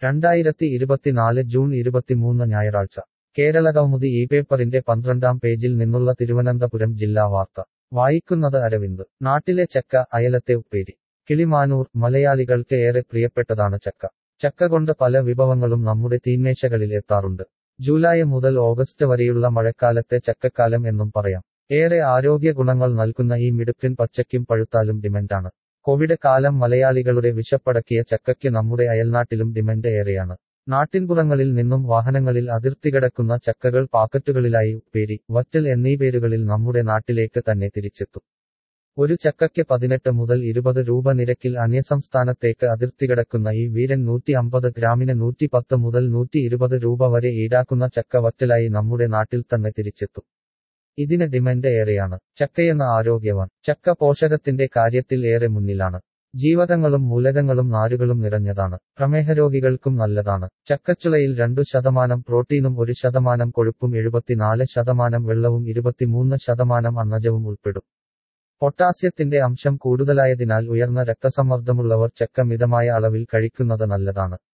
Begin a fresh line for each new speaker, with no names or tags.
രണ്ടായിരത്തി ഇരുപത്തിനാല് ജൂൺ ഇരുപത്തിമൂന്ന് ഞായറാഴ്ച കേരള കൗമുദി ഈ പേപ്പറിന്റെ പന്ത്രണ്ടാം പേജിൽ നിന്നുള്ള തിരുവനന്തപുരം ജില്ലാ വാർത്ത വായിക്കുന്നത് അരവിന്ദ് നാട്ടിലെ ചക്ക അയലത്തെ ഉപ്പേരി കിളിമാനൂർ മലയാളികൾക്ക് ഏറെ പ്രിയപ്പെട്ടതാണ് ചക്ക ചക്ക കൊണ്ട് പല വിഭവങ്ങളും നമ്മുടെ തീന്മേശകളിൽ എത്താറുണ്ട് ജൂലൈ മുതൽ ഓഗസ്റ്റ് വരെയുള്ള മഴക്കാലത്തെ ചക്കക്കാലം എന്നും പറയാം ഏറെ ആരോഗ്യ ഗുണങ്ങൾ നൽകുന്ന ഈ മിടുക്കൻ പച്ചയ്ക്കും പഴുത്താലും ഡിമൻഡാണ് കോവിഡ് കാലം മലയാളികളുടെ വിശപ്പടക്കിയ ചക്കയ്ക്ക് നമ്മുടെ അയൽനാട്ടിലും ഡിമൻഡ് ഏറെയാണ് നാട്ടിൻപുറങ്ങളിൽ നിന്നും വാഹനങ്ങളിൽ അതിർത്തി കിടക്കുന്ന ചക്കകൾ പാക്കറ്റുകളിലായി ഉപ്പേരി വറ്റൽ എന്നീ പേരുകളിൽ നമ്മുടെ നാട്ടിലേക്ക് തന്നെ തിരിച്ചെത്തും ഒരു ചക്കയ്ക്ക് പതിനെട്ട് മുതൽ ഇരുപത് രൂപ നിരക്കിൽ അന്യസംസ്ഥാനത്തേക്ക് അതിർത്തി കിടക്കുന്ന ഈ വീരൻ നൂറ്റി അമ്പത് ഗ്രാമിന് നൂറ്റി പത്ത് മുതൽ നൂറ്റി ഇരുപത് രൂപ വരെ ഈടാക്കുന്ന ചക്ക വറ്റലായി നമ്മുടെ നാട്ടിൽ തന്നെ തിരിച്ചെത്തും ഇതിന് ഡിമൻഡ് ഏറെയാണ് ചക്കയെന്ന ആരോഗ്യവാൻ ചക്ക പോഷകത്തിന്റെ കാര്യത്തിൽ ഏറെ മുന്നിലാണ് ജീവകങ്ങളും മൂലകങ്ങളും നാരുകളും നിറഞ്ഞതാണ് പ്രമേഹരോഗികൾക്കും നല്ലതാണ് ചക്കച്ചുളയിൽ രണ്ടു ശതമാനം പ്രോട്ടീനും ഒരു ശതമാനം കൊഴുപ്പും എഴുപത്തിനാല് ശതമാനം വെള്ളവും ഇരുപത്തിമൂന്ന് ശതമാനം അന്നജവും ഉൾപ്പെടും പൊട്ടാസ്യത്തിന്റെ അംശം കൂടുതലായതിനാൽ ഉയർന്ന രക്തസമ്മർദ്ദമുള്ളവർ ചക്ക മിതമായ അളവിൽ കഴിക്കുന്നത് നല്ലതാണ്